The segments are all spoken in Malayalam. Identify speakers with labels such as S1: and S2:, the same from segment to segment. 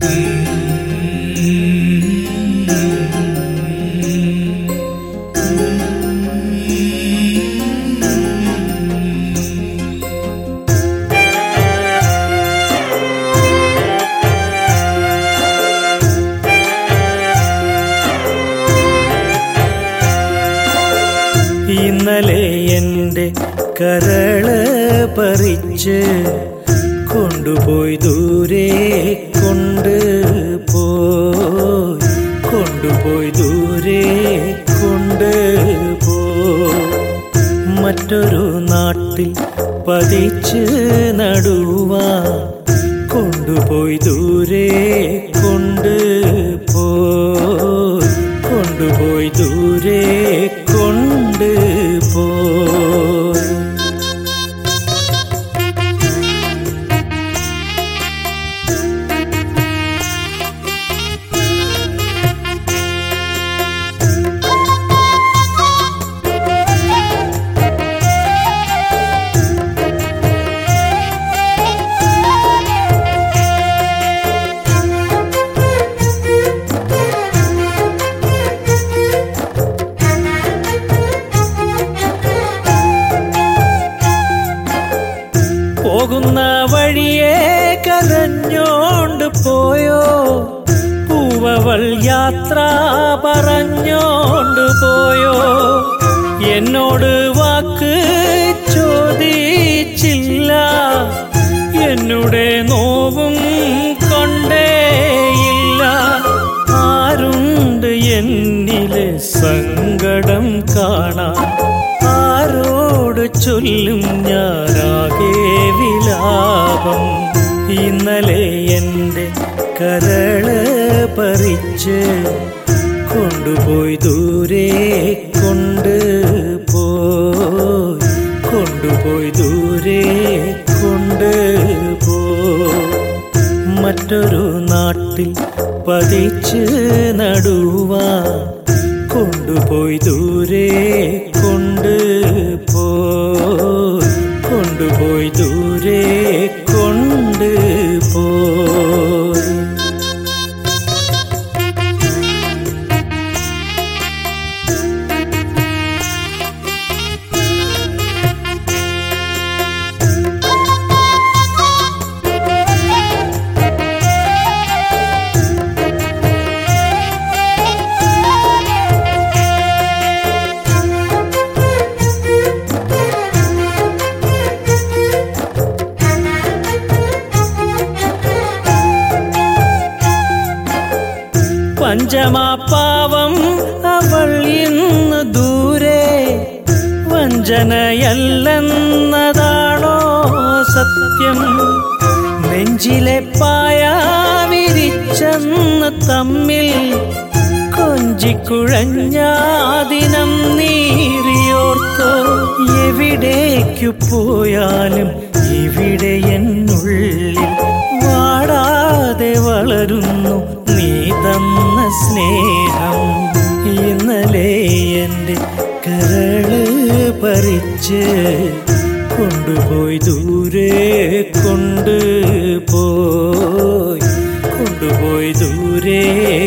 S1: ഇന്നലെ എൻ്റെ കരള് പറിച്ച് കൊണ്ടുപോയി ദൂരെ കൊണ്ടുപോയി കൊണ്ടുപോയി ദൂരെ കൊണ്ടുപോയി മറ്റൊരു നാട്ടിൽ പതിച്ച് നടുവാൻ കൊണ്ടുപോയി ദൂരെ കൊണ്ടുപോയി കൊണ്ടുപോയി ദൂരെ കൊണ്ടുപോയി പോകുന്ന വഴിയെ കരഞ്ഞോണ്ട് പോയോ പൂവവൾ യാത്ര പറഞ്ഞോണ്ട് പോയോ എന്നോട് വാക്ക് ചോദിച്ചില്ല എന്നുടെ നോവും കൊണ്ടേയില്ല ആരുണ്ട് എന്നിലെ സങ്കടം കാണാൻ ആരോട് ചൊല്ലും ഞാനാകെ വിലാപം ഇന്നലെ എൻ്റെ കരള് പറിച്ച് കൊണ്ടുപോയി ദൂരെ കൊണ്ടുപോയി കൊണ്ടുപോയി ദൂരെ കൊണ്ടുപോയി മറ്റൊരു നാട്ടിൽ പതിച്ച് നടുവാൻ കൊണ്ടുപോയി ദൂരെ കൊണ്ടുപോയി കൊണ്ടുപോയി ദൂരെ കൊണ്ടുപോയി പഞ്ചമാപ്പാവം അവൾ ഇന്ന് ദൂരെ വഞ്ചനയല്ലെന്നതാണോ സത്യം നെഞ്ചിലെ പായ വിരിച്ചെന്ന് തമ്മിൽ കൊഞ്ചിക്കുഴഞ്ഞാദിനം നീറിയോർത്തോ എവിടേക്കു പോയാലും ഇവിടെ എന്നുള്ളിൽ വാടാതെ വളരുന്നു നീ തന്ന സ്നേഹം ഇന്നലെ എൻ്റെ കരള് പറിച്ച് കൊണ്ടുപോയി ദൂരെ കൊണ്ടുപോയി കൊണ്ടുപോയി ദൂരെ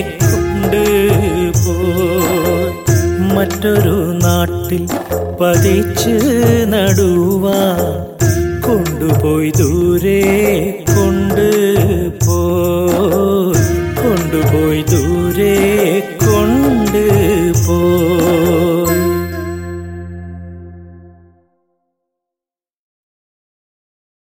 S1: കൊണ്ടുപോയി മറ്റൊരു നാട്ടിൽ പതിച്ച് നടുവാൻ കൊണ്ടുപോയി ദൂരെ കൊണ്ടുപോയി കൊണ്ടുപോയി ദൂരെ